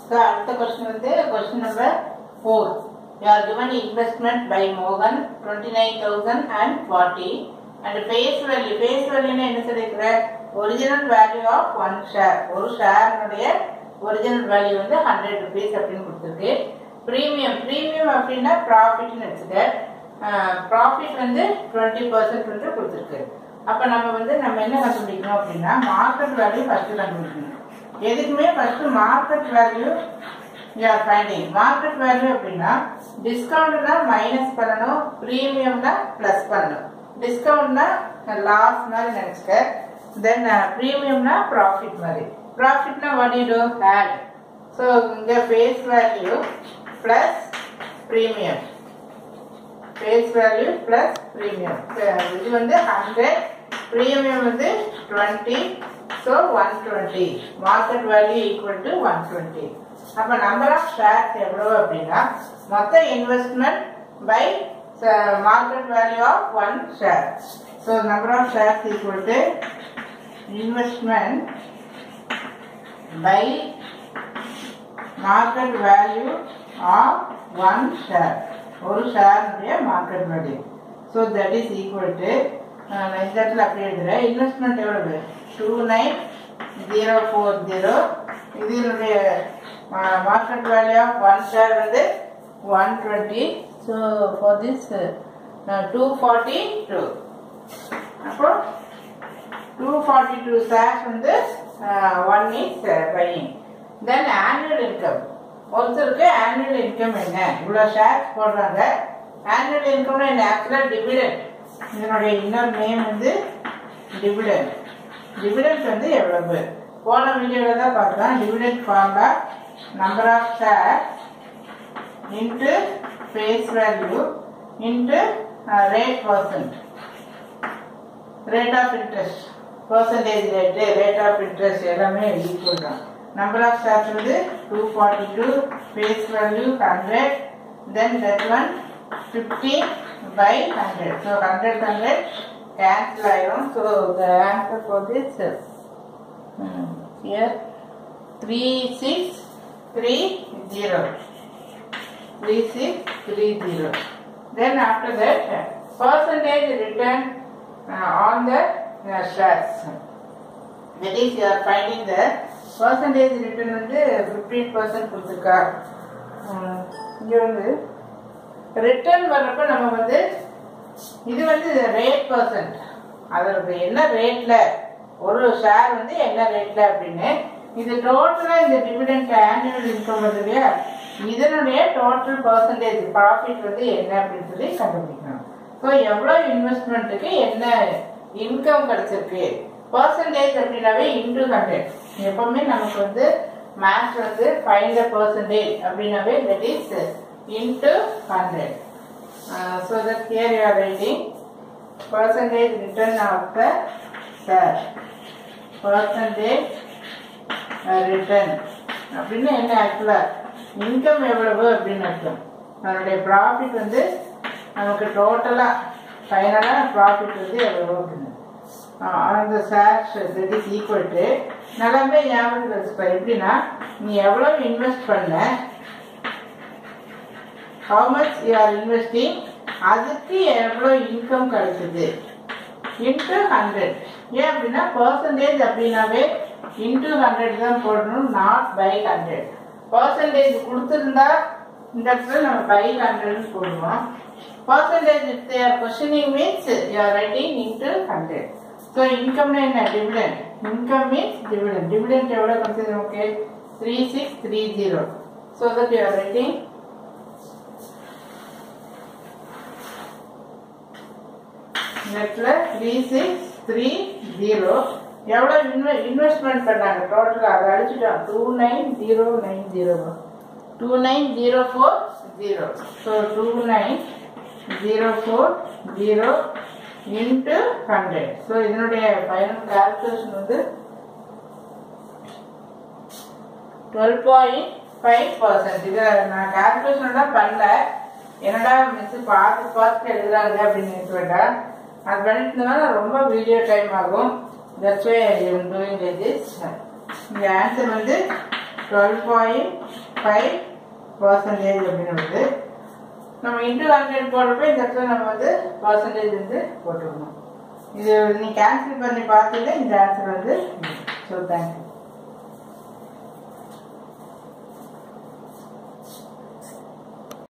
so அடுத்த question வந்து question number four you are given investment by மோகன் twenty nine thousand and forty and face value face வேல்யூன்னு என்ன சொல்லியிருக்கிற original value of one share ஒரு ஷேர்னுடைய ஒரிஜினல் வேல்யூ வந்து ஹண்ட்ரட் ருபீஸ் அப்படின்னு கொடுத்துருக்கு ப்ரீமியம் ப்ரீமியம் அப்படின்னா ப்ராஃபிட்னு வச்சுக்க ப்ராஃபிட் வந்து டுவெண்ட்டி பர்சன்ட் வந்து கொடுத்துருக்கு அப்போ நம்ம வந்து நம்ம என்ன கண்டுபிடிக்கணும் அப்படின்னா மார்க்கெட் வேல்யூ ஃபர்ஸ்ட் கண்டுபிடிக்கணும் எதுக்குமே first market value you're finding market value அப்படின்னா டிஸ்கவுண்ட்னா மைனஸ் பண்ணணும் ப்ரீமியம்னா ப்ளஸ் பண்ணணும் டிஸ்கவுண்ட்னா லாஸ் மாதிரி நினச்சிக்க தென் ப்ரீமியம்னா ப்ராஃபிட் மாதிரி ப்ராஃபிட்னா what you do add so இங்கே face value plus premium face value plus premium இது வந்து ஹண்ட்ரட் ப்ரீமியம் வந்து twenty so one twenty market value equal to one twenty அப்போ நம்பர் ஆஃப் ஷேர்ஸ் எவ்வளோ அப்படின்னா மொத்த investment by market value of one share so number of shares equal to investment by market value of one share ஒரு ஷேருடைய market value so that is equal to இந்த இடத்துல அப்படி எழுதுறேன் இன்வெஸ்ட்மெண்ட் எவ்வளவு two nine zero four zero இதனுடைய market value of one share வந்து one twenty so for this two forty two அப்போ டூ ஃபார்ட்டி டூ ஷேர்ஸ் வந்து one is buying then annual income ஒருத்தருக்கு ஆனுவல் இன்கம் என்ன இவ்வளோ shares போடுறாங்க annual இன்கம்னா என்ன ஆக்சுவலாக டிவிடெண்ட் இதனுடைய இன்னொரு நேம் வந்து டிவிடெண்ட் டிவிடெண்ட் வந்து எவ்வளவு போன வீடியோவில் தான் பார்த்தோம் dividend formula number of share into face value into rate percent rate of interest percentage rate rate of interest எல்லாமே ஈக்குவல் தான் நம்பர் ஆஃப் ஷேர்ஸ் வந்து two forty two face value hundred then that one fifty by hundred so hundred hundred cancel ஆயிரும் so the answer for this here three six three zero three six three zero then after that percentage return on the shares that is you are finding the percentage return வந்து fifteen percent கொடுத்துருக்கா இங்கே வந்து return வர்றப்ப நம்ம வந்து இது வந்து rate percent அதற்கு என்ன ரேட்ல ஒரு ஷேர் வந்து என்ன ரேட்ல அப்படின்னு இது டோட்டலா இந்த டிவிடெண்ட் ஆனுவல் இன்கம் வருது இல்லையா இதனுடைய டோட்டல் பர்சன்டேஜ் ப்ராஃபிட் வந்து என்ன அப்படின்னு சொல்லி கண்டுபிடிக்கணும் ஸோ எவ்வளோ இன்வெஸ்ட்மெண்ட்டுக்கு என்ன இன்கம் கிடைச்சிருக்கு பர்சன்டேஜ் அப்படின்னாவே இன்டூ ஹண்ட்ரட் எப்பவுமே நமக்கு வந்து மேத்ஸ் வந்து ஃபைண்ட் த பர்சன்டேஜ் அப்படின்னாவே that is into hundred so that here you are writing percentage return of the share percentage return அப்படின்னு என்ன ஆக்சுவலாக இன்கம் எவ்வளவு அப்படின்னு அர்த்தம் அதனுடைய ப்ராஃபிட் வந்து நமக்கு டோட்டலாக ஃபைனலாக ப்ராஃபிட் வந்து எவ்வளவு அப்படின்னு அந்த shares that is equal to நல்லாவே ஞாபகம் வச்சுப்பா எப்படின்னா நீ எவ்வளோ இன்வெஸ்ட் பண்ண how much you are investing அதுக்கு எவ்வளோ இன்கம் கிடைக்குது இன்ட்டு ஹண்ட்ரட் ஏன் அப்படின்னா பர்சன்டேஜ் அப்படின்னாவே இன்ட்டு ஹண்ட்ரட் தான் போடணும் நாட் பை ஹண்ட்ரட் பர்சன்டேஜ் கொடுத்துருந்தா இந்த இடத்துல நம்ம பை ஹண்ட்ரட்னு போடுவோம் percentage if there questioning means you are writing into hundred so இன்கம்னா என்ன dividend income means dividend dividend எவ்வளோ கிடைச்சது okay three six three zero so that you are writing நெட்ல த்ரீ சிக்ஸ் த்ரீ ஜீரோ எவ்வளோ இன்வெ investment பண்ணாங்க டோட்டலாக அதை அடிச்சுட்டோம் two nine zero nine zero two nine zero four zero so two nine zero four zero into hundred so இதனுடைய final calculation வந்து twelve point five percent இதை நான் கால்குலேஷன் தான் பண்ணல என்னடா மிஸ் பார்த்து பார்த்து எழுதுறாங்க அப்படின்னு நினைக்க வேண்டாம் அது பண்ணிட்டு இருந்தோம்னா ரொம்ப வீடியோ டைம் ஆகும் that's way I am doing this இந்த ஆன்சர் வந்து டுவெல் பாயிண்ட் ஃபைவ் பர்சன்டேஜ் அப்படின்னு வருது நம்ம இன்ட்டு ஹண்ட்ரட் போடுறப்ப இந்த இடத்துல நம்ம வந்து பர்சன்டேஜ் வந்து போட்டுக்கணும் இது நீ கேன்சல் பண்ணி பார்த்துட்டு இந்த ஆன்சர் வந்து ஸோ தேங்க்யூ